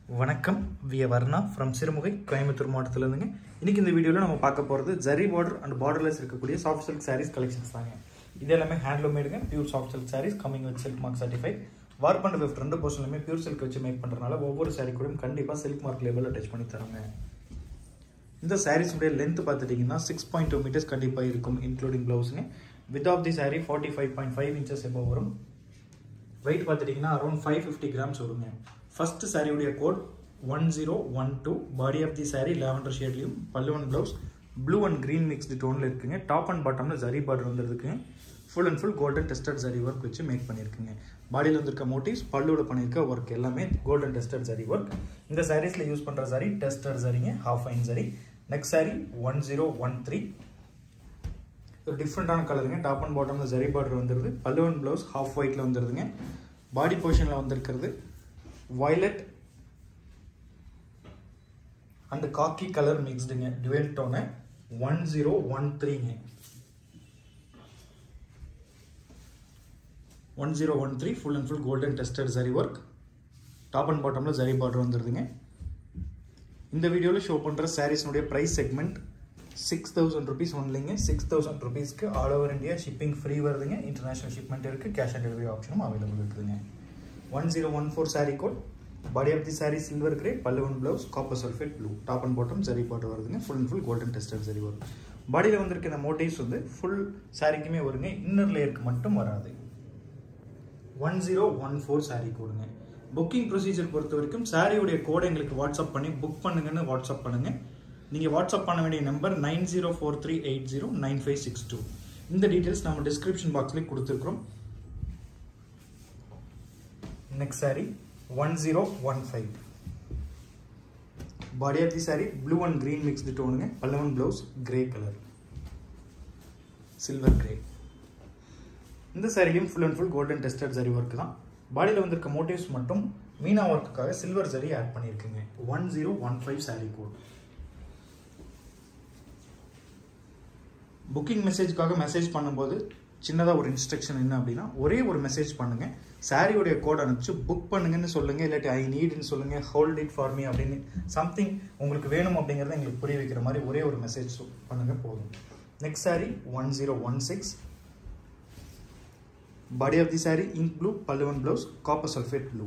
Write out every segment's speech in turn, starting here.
வணக்கம் விய வர்ணா ஃப்ரம் சிறுமுகை கோயம்புத்தூர் மாவட்டத்தில் இருந்துங்க இன்னைக்கு இந்த வீடியோவில் நம்ம பார்க்க போகிறது ஜரி பார்டர் அண்ட் பார்டர்லெஸ் இருக்கக்கூடிய சாஃப்ட் சில்க் சாரீஸ் கலெக்ஷன்ஸ் தாங்க இது எல்லாமே ஹேண்ட்லூம் மேடுங்க pure soft silk saris coming with silk mark certified warp and weft ரெண்டு போர்ஷன்லையுமே பியூர் சில்க் வச்சு மேக் பண்ணுறதுனால ஒவ்வொரு சாரீ கூடயும் கண்டிப்பாக சில்க் மார்க் லெவலில் டச் பண்ணி தராங்க இந்த சாரீஸுடைய லென்த் பார்த்துட்டிங்கன்னா சிக்ஸ் பாயிண்ட் டூ மீட்டர்ஸ் கண்டிப்பாக இருக்கும் இன்க்ளூடிங் ப்ளவுஸுங்க width of the sari forty five point five inches above வரும் வெயிட் பார்த்துட்டிங்கன்னா அரௌண்ட் ஃபைவ் ஃபிஃப்டி கிராம்ஸ் வருங்க ஃபர்ஸ்ட் சாரியுடைய code one zero one two body of the sari lavender ஷேட்லையும் பல்லுவன் blouse blue and green mixed டோனில் இருக்குங்க டாப் அண்ட் பாட்டமில் zari border வந்துருக்குங்க full and full golden tested zari work வச்சு மேக் பண்ணியிருக்குங்க பாடியில் வந்திருக்க மோட்டிவ்ஸ் பல்லுவில் பண்ணியிருக்க ஒர்க் எல்லாமே கோல்டன் டெஸ்டட் ஜரி ஒர்க் இந்த சாரீஸில் யூஸ் பண்ணுற சாரி டெஸ்டட் சரிங்க half fine zari next sari one zero one three ஒரு டிஃப்ரெண்ட்டான கலருங்க டாப் அண்ட் பாட்டமில் ஜரி பார்டர் வந்துருது பல்லுவன் ப்ளவுஸ் ஹாஃப் ஒயிட்டில் வந்துருதுங்க பாடி போர்ஷனில் வந்திருக்கிறது வயலட் அண்ட் காக்கி கலர் மிக்ஸ்டுங்க dual tone one zero one த்ரீங்க one zero one three full and full golden tested zari work top and பாட்டமில் ஜரி பார்டர் வந்துருதுங்க இந்த வீடியோவில் ஷோ பண்ணுற சாரீஸ்னுடைய price segment six thousand rupees ஒன்லிங்க சிக்ஸ் தௌசண்ட் ருபீஸ்க்கு all over India shipping free வருதுங்க இன்டர்நேஷனல் ஷிப்மெண்ட் இருக்குது கேஷ் ஆன் டெலிவரி ஆப்ஷனும் அவைலபிள் இருக்குதுங்க one zero one four sari code body of the sari silver grey பல்லுவன் blouse copper sulphate blue top and bottom zari பாட்டு வருதுங்க full and full golden tested zari வரும் பாடியில் வந்திருக்க இந்த மோட்டிவ்ஸ் வந்து ஃபுல் சாரிக்குமே வருங்க இன்னர் லேயருக்கு மட்டும் வராது one zero one four sari கோடுங்க புக்கிங் ப்ரொசீஜர் பொறுத்த வரைக்கும் சாரியுடைய கோடை எங்களுக்கு வாட்ஸ்அப் பண்ணி புக் பண்ணுங்கன்னு வாட்ஸ்அப் பண்ணுங்கள் நீங்கள் வாட்ஸ்அப் பண்ண வேண்டிய number nine zero four three eight zero nine five six two இந்த டீட்டெயில்ஸ் நம்ம டிஸ்கிரிப்ஷன் பாக்ஸ்லேயே கொடுத்துருக்குறோம் next sari one zero one five body of the sari blue and green mixed டோனுங்க பல்லவன் blouse grey colour silver grey இந்த சாரிலையும் full and full golden tested zari work தான் பாடியில் வந்திருக்க மோட்டிவ்ஸ் மட்டும் மீனா ஒர்க்குக்காக சில்வர் ஜரி ஆட் பண்ணியிருக்குங்க one zero one five sari code booking மெசேஜ்க்காக message பண்ணும்போது சின்னதாக ஒரு இன்ஸ்ட்ரக்ஷன் என்ன அப்படின்னா ஒரே ஒரு மெசேஜ் பண்ணுங்கள் சாரியோடைய கோட் அனுப்பிச்சு புக் பண்ணுங்கன்னு சொல்லுங்கள் இல்லாட்டி ஐ நீட்னு சொல்லுங்கள் ஹோல்ட் இட் ஃபார் மீ அப்படின்னு சம்திங் உங்களுக்கு வேணும் அப்படிங்கிறத எங்களுக்கு புரிய வைக்கிற மாதிரி ஒரே ஒரு மெசேஜ் பண்ணுங்கள் போதும் next sari one zero one six body of the sari ink blue பல்லுவன் blouse copper sulphate blue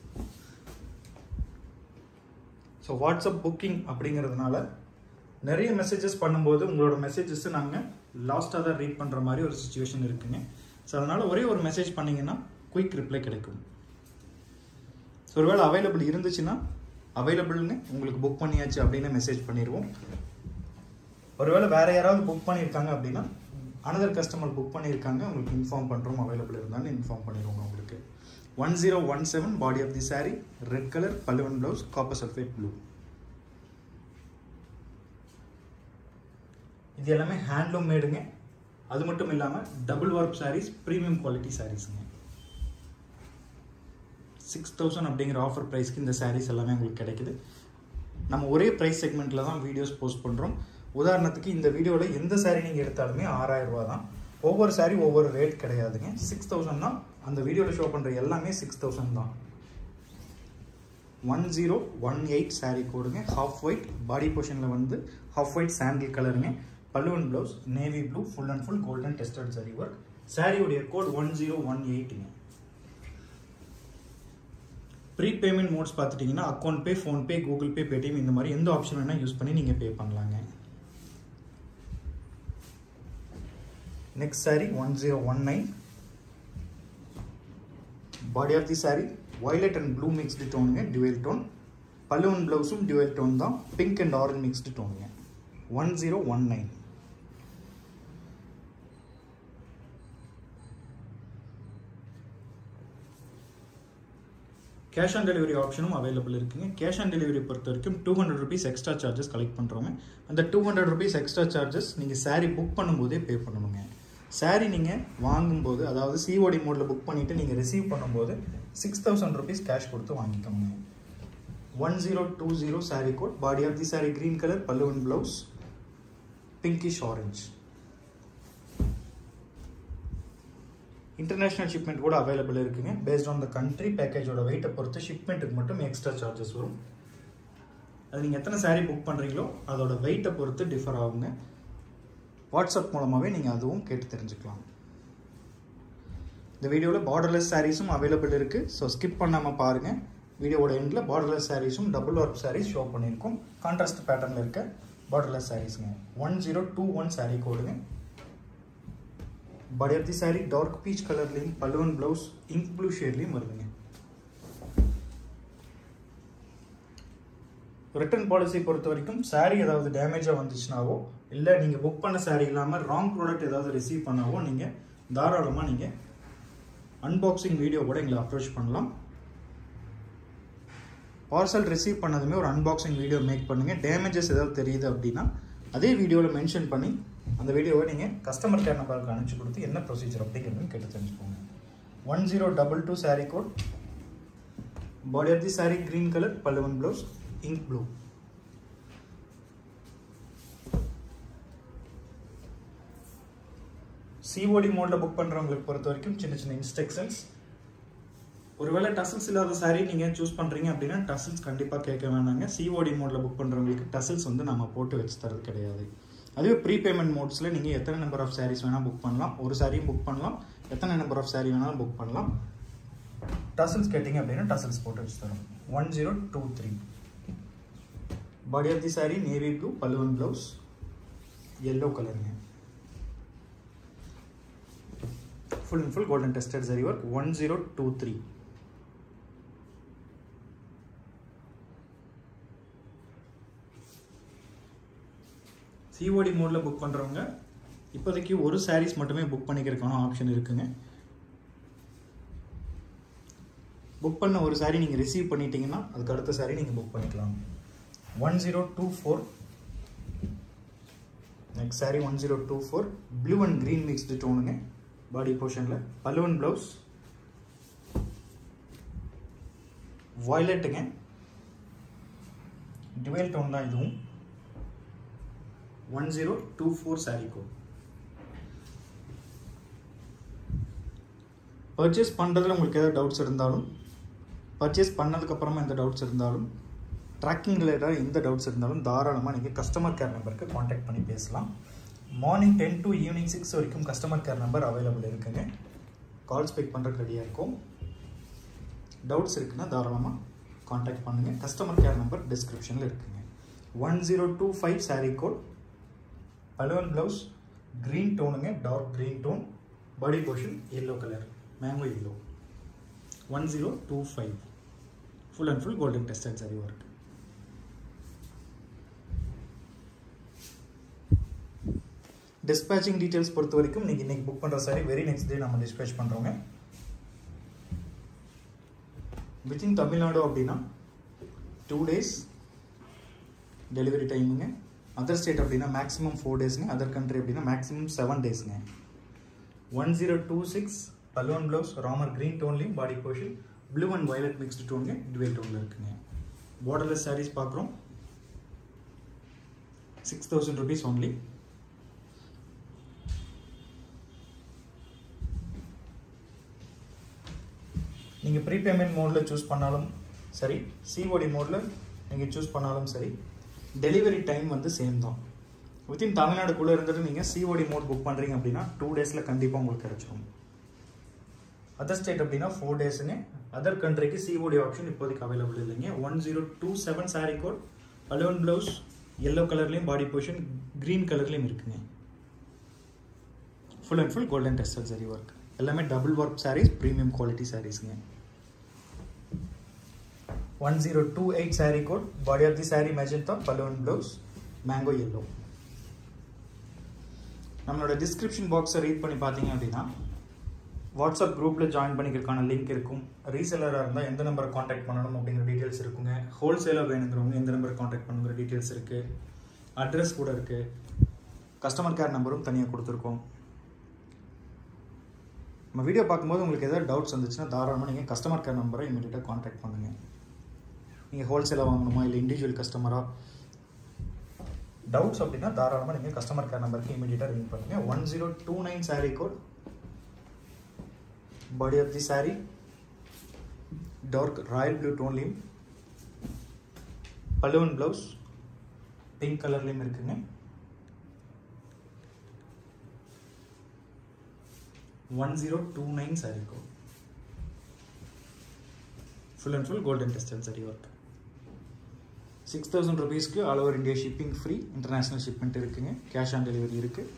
so WhatsApp booking அப்படிங்கிறதுனால நிறைய மெசேஜஸ் பண்ணும்போது உங்களோட மெசேஜஸ் நாங்கள் லாஸ்ட்டாக தான் ரீட் பண்ணுற மாதிரி ஒரு சுச்சுவேஷன் இருக்குங்க ஸோ அதனால் ஒரே ஒரு மெசேஜ் பண்ணிங்கன்னா குயிக் ரிப்ளை கிடைக்கும் ஸோ ஒருவேளை அவைலபிள் இருந்துச்சுன்னா அவைலபிள்னு உங்களுக்கு புக் பண்ணியாச்சு அப்படின்னு மெசேஜ் பண்ணிடுவோம் ஒருவேளை வேறு யாராவது புக் பண்ணியிருக்காங்க அப்படின்னா அனதர் கஸ்டமர் புக் பண்ணியிருக்காங்க உங்களுக்கு இன்ஃபார்ம் பண்ணுறோம் அவைலபிள் இருந்தாலும் இன்ஃபார்ம் பண்ணிடுவோம் உங்களுக்கு one zero one seven body of the sari red colour பல்லுவன் ப்ளவுஸ் காப்பர் சல்ஃபேட் ப்ளூ இது எல்லாமே ஹேண்ட்லூம் மேடுங்க அது மட்டும் இல்லாமல் double work saris premium quality சாரீஸுங்க சிக்ஸ் தௌசண்ட் அப்படிங்கிற ஆஃபர் ப்ரைஸ்க்கு இந்த சாரீஸ் எல்லாமே உங்களுக்கு கிடைக்குது நம்ம ஒரே ப்ரைஸ் செக்மெண்ட்டில் தான் வீடியோஸ் போஸ்ட் பண்ணுறோம் உதாரணத்துக்கு இந்த வீடியோவில் எந்த சாரீ நீங்கள் எடுத்தாலுமே ஆறாயிரம் ரூபா தான் ஒவ்வொரு சாரீ ஒவ்வொரு ரேட் கிடையாதுங்க சிக்ஸ் தௌசண்ட்னா அந்த வீடியோவில் ஷோ பண்ணுற எல்லாமே சிக்ஸ் தௌசண்ட் தான் one zero one eight sari கோடுங்க ஹாஃப் ஒயிட் பாடி போர்ஷனில் வந்து ஹாஃப் ஒயிட் சாண்டில் கலருங்க பல்லுவன் blouse navy blue full and full golden tested zari work சாரியுடைய கோட் ஒன் ஜீரோ ஒன் எயிட்டுங்க ப்ரீ பேமெண்ட் மோட்ஸ் பார்த்துட்டிங்கன்னா account pay PhonePe Google Pay Paytm இந்த மாதிரி எந்த ஆப்ஷன் வேணால் யூஸ் பண்ணி நீங்கள் பே பண்ணலாங்க next sari one zero one nine body of the sari violet and blue mixed டோனுங்க டுவெல் டோன் பல்லுவன் ப்ளவுஸும் டுவெல் டோன் தான் பிங்க் அண்ட் ஆரஞ்ச் மிக்ஸ்டு டோனுங்க one zero one nine cash on delivery ஆப்ஷனும் அவைலபிள் இருக்குங்க கேஷ் ஆன் டெலிவரி பொறுத்த வரைக்கும் two hundred rupees extra charges collect பண்ணுறோங்க அந்த two hundred rupees extra charges நீங்கள் சாரீ புக் பண்ணும்போதே பே பண்ணணுங்க சாரீ நீங்கள் வாங்கும்போது அதாவது சிஓடி மோடில் புக் பண்ணிவிட்டு நீங்கள் ரிசீவ் பண்ணும்போது சிக்ஸ் தௌசண்ட் ருபீஸ் கேஷ் கொடுத்து வாங்கிக்கோங்க one zero two zero sari code body of the sari green colour பல்லுவன் blouse pinkish orange international shipment கூட அவைலபிள் இருக்குங்க பேஸ்ட் ஆன் த கண்ட்ரி பேக்கேஜோட வெயிட்டை பொறுத்து ஷிப்மெண்ட்டுக்கு மட்டும் எக்ஸ்ட்ரா சார்ஜஸ் வரும் அது நீங்கள் எத்தனை saree புக் பண்ணுறீங்களோ அதோட வெயிட்டை பொறுத்து டிஃபர் ஆகுங்க வாட்ஸ்அப் மூலமாகவே நீங்கள் அதுவும் கேட்டு தெரிஞ்சுக்கலாம் இந்த வீடியோவில் பார்டர்லெஸ் சாரீஸும் அவைலபிள் இருக்குது ஸோ ஸ்கிப் பண்ணாமல் பாருங்கள் வீடியோவோட எண்டில் பார்டர்லெஸ் சாரீஸும் டபுள் ஒர்க் சாரீஸ் ஷோ பண்ணியிருக்கோம் கான்ட்ராஸ்ட் பேட்டர்னில் இருக்க பார்டர்லெஸ் சாரீஸுங்க one zero two one sari கோடுங்க body of the sari dark peach கலர்லேயும் பல்லுவன் ப்ளவுஸ் இங்க் ப்ளூ ஷேட்லேயும் வருதுங்க ரிட்டர்ன் பாலிசி பொறுத்த வரைக்கும் சாரீ ஏதாவது டேமேஜாக வந்துச்சுனாவோ இல்லை நீங்கள் புக் பண்ண சாரீ இல்லாமல் ராங் ப்ராடக்ட் ஏதாவது ரிசீவ் பண்ணாவோ நீங்கள் தாராளமாக நீங்கள் அன்பாக்சிங் வீடியோ கூட எங்களை அப்ரோச் பண்ணலாம் பார்சல் ரிசீவ் பண்ணதுமே ஒரு அன்பாக்சிங் வீடியோ மேக் பண்ணுங்கள் டேமேஜஸ் ஏதாவது தெரியுது அப்படின்னா அதே வீடியோவில் மென்ஷன் பண்ணி அந்த வீடியோவை நீங்கள் கஸ்டமர் கேர் நம்பருக்கு அனுப்பிச்சு கொடுத்து என்ன ப்ரொசீஜர் அப்படிங்கிறதுன்னு கேட்டு தெரிஞ்சுக்கோங்க one zero double two sari code body of the sari green colour பல்லுவன் ப்ளவுஸ் இங்க் ப்ளூ சிஓடி மோடில் புக் பண்ணுறவங்களுக்கு பொறுத்த வரைக்கும் சின்ன சின்ன இன்ஸ்ட்ரக்ஷன்ஸ் ஒருவேளை டசல்ஸ் இல்லாத சாரீ நீங்கள் சூஸ் பண்ணுறீங்க அப்படின்னா டசல்ஸ் கண்டிப்பாக கேட்க வேணாங்க சிஓடி மோடில் புக் பண்ணுறவங்களுக்கு டசல்ஸ் வந்து நம்ம போட்டு வச்சு தரது கிடையாது அதுவே ப்ரீ பேமெண்ட் மோட்ஸில் நீங்கள் எத்தனை நம்பர் ஆஃப் சாரீஸ் வேணால் புக் பண்ணலாம் ஒரு சாரியும் புக் பண்ணலாம் எத்தனை நம்பர் ஆஃப் சாரீ வேணாலும் புக் பண்ணலாம் டசல்ஸ் கேட்டிங்க அப்படின்னா டசல்ஸ் போட்டு வச்சு தரோம் one zero two three body of the sari navy blue பல்லுவன் ப்ளவுஸ் எல்லோ கலருங்க full and full golden tested zari work one zero two three COD மோடில் புக் பண்ணுறவங்க இப்போதைக்கு ஒரு சாரீஸ் மட்டுமே புக் பண்ணிக்கிறதுக்கான ஆப்ஷன் இருக்குங்க புக் பண்ண ஒரு சாரீ நீங்கள் ரிசீவ் பண்ணிட்டீங்கன்னா அதுக்கு அடுத்த சாரீ நீங்கள் புக் பண்ணிக்கலாம் one zero two four next sari one zero two four blue and green mixed டோனுங்க பாடி போர்ஷனில் பல்லுவன் ப்ளவுஸ் வாய்லெட்டுங்க டுவெல் டோன் தான் இதுவும் one zero two four sari code purchase பண்ணுறதுல உங்களுக்கு ஏதாவது டவுட்ஸ் இருந்தாலும் பர்ச்சேஸ் பண்ணதுக்கப்புறமா எந்த டவுட்ஸ் இருந்தாலும் ட்ராக்கிங் ரிலேட்டடாக எந்த டவுட்ஸ் இருந்தாலும் தாராளமாக நீங்கள் கஸ்டமர் கேர் நம்பருக்கு காண்டாக்ட் பண்ணி பேசலாம் morning ten to evening six வரைக்கும் கஸ்டமர் கேர் நம்பர் அவைலபிள் இருக்குங்க கால்ஸ் பிக் பண்ணுறதுக்கு ரெடியாக இருக்கும் டவுட்ஸ் இருக்குன்னா தாராளமாக காண்டாக்ட் பண்ணுங்கள் கஸ்டமர் கேர் நம்பர் டிஸ்கிரிப்ஷனில் இருக்குங்க one zero two five sari code பலுவன் ப்ளவுஸ் க்ரீன் டோனுங்க dark green tone body portion yellow colour mango yellow one zero two five full and full golden tested zari work dispatching details பொறுத்த வரைக்கும் நீங்கள் இன்றைக்கி book பண்ணுற sorry very next day நம்ம dispatch பண்ணுறோங்க within Tamil Nadu அப்படின்னா two days delivery டைமுங்க other state அப்படின்னா maximum four டேஸுங்க அதர் கண்ட்ரி அப்படின்னா maximum seven டேஸுங்க one zero two six பல்லுவன் blouse Ramar green டோன்லேயும் body portion blue and violet mixed டோனுங்க டுவெல் டோனில் இருக்குங்க பார்டர்லெஸ் சாரீஸ் பார்க்குறோம் சிக்ஸ் தௌசண்ட் ருபீஸ் ஒன்லி நீங்கள் ப்ரீபேமெண்ட் மோடில் சூஸ் பண்ணாலும் சரி சிஓடி மோடில் நீங்கள் சூஸ் பண்ணாலும் சரி டெலிவரி டைம் வந்து சேம் தான் வித்தின் தமிழ்நாடுக்குள்ளே இருந்துட்டு நீங்கள் சிஓடி மோட் புக் பண்ணுறீங்க அப்படின்னா டூ டேஸில் கண்டிப்பாக உங்களுக்கு கிடச்சிரும் அதர் ஸ்டேட் அப்படின்னா ஃபோர் டேஸுங்க அதர் கண்ட்ரிக்கு சிஓடி ஆப்ஷன் இப்போதைக்கு அவைலபிள் இல்லைங்க one zero two seven sari code பலவன் ப்ளவுஸ் எல்லோ கலர்லேயும் பாடி போர்ஷன் க்ரீன் கலர்லேயும் இருக்குங்க full and full golden tested zari work எல்லாமே double work saris premium quality சாரீஸுங்க one zero two eight sari code body of the sari magenta பலவன் blouse mango yellow நம்மளோட description பாக்ஸை read பண்ணி பார்த்தீங்க அப்படின்னா வாட்ஸ்அப் குரூப்பில் ஜாயின் பண்ணிக்கிறதுக்கான லிங்க் இருக்கும் ரீசெலராக இருந்தால் எந்த நம்பரை காண்டாக்ட் பண்ணணும் அப்படிங்கிற டீட்டெயில்ஸ் இருக்குங்க ஹோல்சேலாக வேணுங்கிறவங்க எந்த நம்பரை காண்டாக்ட் பண்ணுங்கிற டீட்டெயில்ஸ் இருக்குது அட்ரஸ் கூட இருக்குது கஸ்டமர் கேர் நம்பரும் தனியாக கொடுத்துருக்கோம் நம்ம வீடியோ பார்க்கும்போது உங்களுக்கு ஏதாவது டவுட்ஸ் வந்துச்சுன்னா தாராளமாக நீங்கள் கஸ்டமர் கேர் நம்பரை இமீடியட்டாக காண்டாக்ட் பண்ணுங்கள் நீங்கள் ஹோல்சேலாக வாங்கணுமா இல்லை இண்டிவிஜுவல் கஸ்டமராக டவுட்ஸ் அப்படின்னா தாராளமாக நீங்கள் கஸ்டமர் கேர் நம்பருக்கு இமீடியட்டாக ரிங் பண்ணுங்கள் one zero two nine sari code body of the saree dark royal blue டோன்லேயும் பல்லுவன் ப்ளவுஸ் பிங்க் கலர்லேயும் இருக்குங்க one zero two nine sari code full and full golden tested zari work six thousand ருபீஸ்க்கு all over India shipping free international shipment இருக்குங்க cash on delivery இருக்குது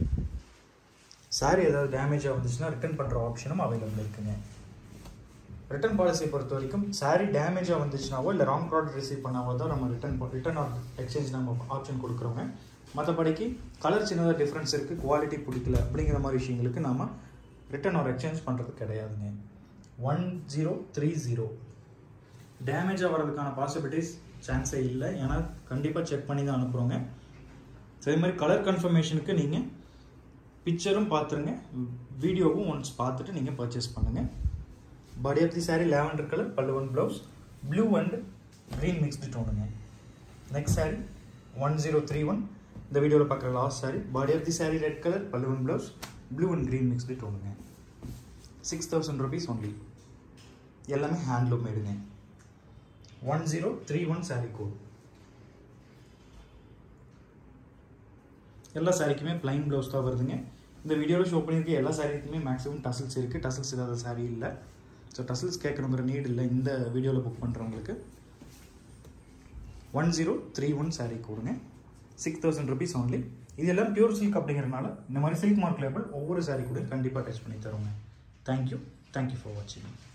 சாரி ஏதாவது டேமேஜாக வந்துச்சுன்னா ரிட்டர்ன் பண்ணுற ஆப்ஷனும் அவைலபிள் இருக்குங்க ரிட்டர்ன் பாலிசியை பொறுத்த வரைக்கும் சாரி டேமேஜாக வந்துச்சுனாவோ இல்லை ராங் ப்ராடக்ட் ரிசீவ் பண்ணாவோ தான் நம்ம ரிட்டர்ன் ரிட்டர்ன் ஆர் எக்ஸ்சேஞ்ச் நம்ம ஆப்ஷன் கொடுக்குறோங்க மற்றபடிக்கு கலர் சின்னதாக டிஃப்ரென்ஸ் இருக்குது குவாலிட்டி பிடிக்கல அப்படிங்கிற மாதிரி விஷயங்களுக்கு நாம் ரிட்டர்ன் ஆர் எக்ஸ்சேஞ்ச் பண்ணுறது கிடையாதுங்க ஒன் ஜீரோ த்ரீ ஜீரோ டேமேஜாக வர்றதுக்கான பாசிபிலிட்டிஸ் சான்ஸே இல்லை ஏன்னா கண்டிப்பாக செக் பண்ணி தான் அனுப்புகிறோங்க ஸோ இது மாதிரி கலர் கன்ஃபர்மேஷனுக்கு நீங்கள் பிக்சரும் பார்த்துருங்க வீடியோவும் ஒன்ஸ் பார்த்துட்டு நீங்கள் பர்ச்சேஸ் பண்ணுங்கள் body of the sari lavender colour பல்லுவன் blouse blue and green mixed டோனுங்க next sari one zero three one இந்த வீடியோவில் பார்க்குற last sari body of the sari red colour பல்லுவன் blouse blue and green mixed டோனுங்க சிக்ஸ் தௌசண்ட் ருபீஸ் ஒன்லி எல்லாமே handloom மேடுங்க one zero three one sari code எல்லா சாரிக்குமே பிளைன் ப்ளவுஸ் தான் வருதுங்க இந்த வீடியோவில் ஷோ பண்ணியிருக்க எல்லா சாரிக்குமே மேக்ஸிமம் டசல்ஸ் இருக்குது டசல்ஸ் இல்லாத சாரி இல்லை ஸோ டசல்ஸ் கேட்கணுங்கிற நீட் இல்லை இந்த வீடியோவில் புக் பண்ணுறவங்களுக்கு one zero three one sari கூடுங்க சிக்ஸ் தௌசண்ட் ருபீஸ் ஒன்லி இதெல்லாம் பியூர் சில்க் அப்படிங்கிறனால இந்த மாதிரி சில்க் மார்க் லேபிள் ஒவ்வொரு சாரீ கூட கண்டிப்பாக டச் பண்ணி தருவோங்க தேங்க்யூ தேங்க்யூ ஃபார் வாட்சிங்